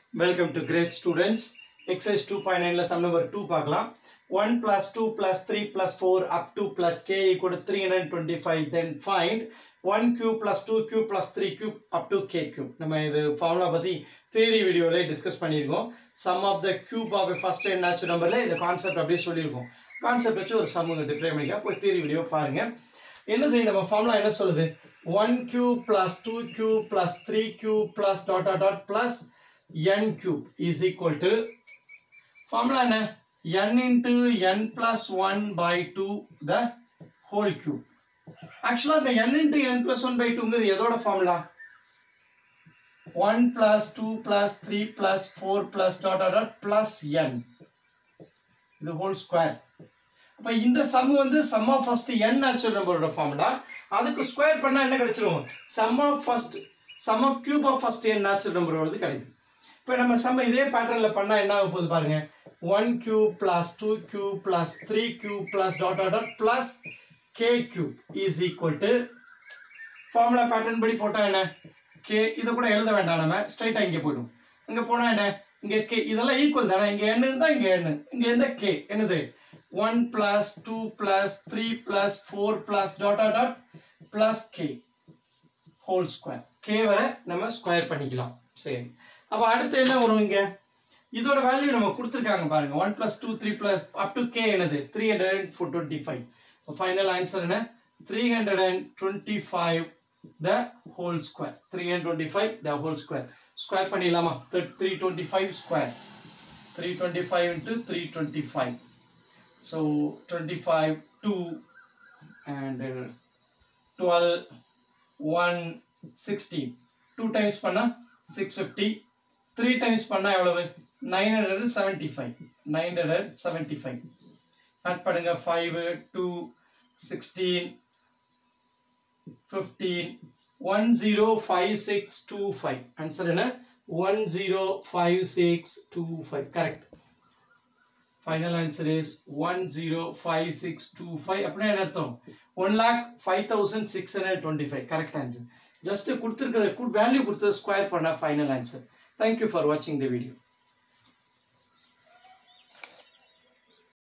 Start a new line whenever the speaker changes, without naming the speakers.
welcome to great students exercise two point நைனில் sum number two பார்க்கலாம் one plus two plus three plus four up to plus K equal three hundred twenty five then find one cube plus two cube plus three cube up to K cube நம்ம இது formula பற்றி theory வீடியோவில் discuss பண்ணியிருக்கோம் sum of the cube of first and natural நம்பரில் இந்த concept அப்படியே சொல்லியிருக்கோம் concept வச்சு ஒரு சம் டிஃப்ரெண்ட் பண்ணிக்கலாம் போய் தேரி வீடியோ பாருங்கள் என்னது நம்ம ஃபார்முலா என்ன சொல்லுது one cube plus two cube plus three cube plus dot dot dot plus n cube is equal to formula என்ன n into n plus 1 by 2 the whole cube ஆக்சுவலா இந்த n into n plus 1 by 2ங்கிறது எதோட formula 1 plus 2 plus 3 plus 4 plus dot dot dot plus n இது whole square அப்ப இந்த sum வந்து sum of first n natural நம்பரோட formula அதுக்கு ஸ்கொயர் பண்ணா என்ன கிடைச்சிரும் sum of first sum of cube of first n natural நம்பரோடது கிடைக்கும் இப்போ நம்ம சம்ம இதே பேட்டர்னில் பண்ணால் என்ன ஆக போகுது பாருங்க one cube plus two cube plus three cube plus dot dot dot plus K cube is equal to formula pattern படி போட்டால் என்ன கே இதை கூட எழுத வேண்டாம் நம்ம ஸ்ட்ரைட்டாக இங்கே போய்டும் இங்கே போனால் என்ன இங்கே கே இதெல்லாம் ஈக்குவல் தானே இங்கே எண்ணு இருந்தால் இங்கே எண்ணு இங்கே எந்த கே என்னது one plus two plus three plus four plus dot dot dot plus K whole square K வரை நம்ம ஸ்கொயர் பண்ணிக்கலாம் சரி அப்போ அடுத்து என்ன வரும் இங்கே இதோட வேல்யூ நம்ம கொடுத்துருக்காங்க பாருங்க one plus two three plus up to K என்னது three hundred and four twenty five final answer என்ன three hundred and twenty five the whole square three hundred twenty five the whole square square பண்ணிடலாமா three twenty five square three twenty five into three twenty five so twenty five two and twelve one sixteen two times பண்ணால் six fifty three times பண்ணால் எவ்வளவு nine hundred seventy five nine hundred seventy five add பண்ணுங்க five two sixteen fifteen one zero five six two five answer என்ன one zero five six two five correct final answer is one zero five six two five அப்படின்னா என்ன அர்த்தம் one lakh five thousand six hundred twenty five correct answer just கொடுத்துருக்கிற value கொடுத்து square பண்ண final answer thank you for வாட்சிங் the video